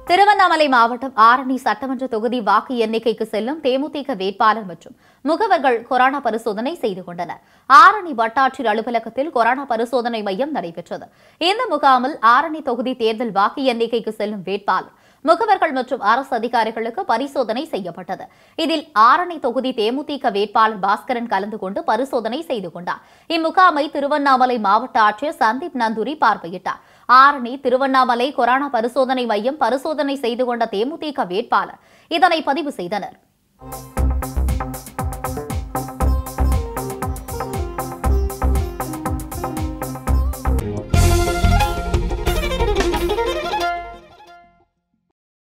திருவண்ணாமலை மாவட்டம் ஆரணி சட்டமன்ற தொகுதி வாக்கு எண்ணிக்கைக்கு செல்லும் தேமுதிக வேட்பாளர் மற்றும் முகவர்கள் கொரோனா பரிசோதனை செய்து கொண்டனர் ஆரணி வட்டாட்சியர் அலுவலகத்தில் கொரோனா பரிசோதனை மையம் நடைபெற்றது இந்த முகாமில் ஆரணி தொகுதி தேர்தல் வாக்கு எண்ணிக்கைக்கு செல்லும் வேட்பாளர் முகவர்கள் மற்றும் அரசு அதிகாரிகளுக்கு பரிசோதனை செய்யப்பட்டது இதில் ஆரணி தொகுதி தேமுதிக வேட்பாளர் பாஸ்கரன் கலந்து கொண்டு பரிசோதனை செய்து கொண்டார் இம்முகாமை திருவண்ணாமலை மாவட்ட ஆட்சியர் சந்தீப் நந்தூரி பார்வையிட்டார் ஆரணி திருவண்ணாமலை கொரோனா பரிசோதனை மையம் பரிசோதனை செய்து கொண்ட தேமுதிக வேட்பாளர் இதனை பதிவு செய்தனர்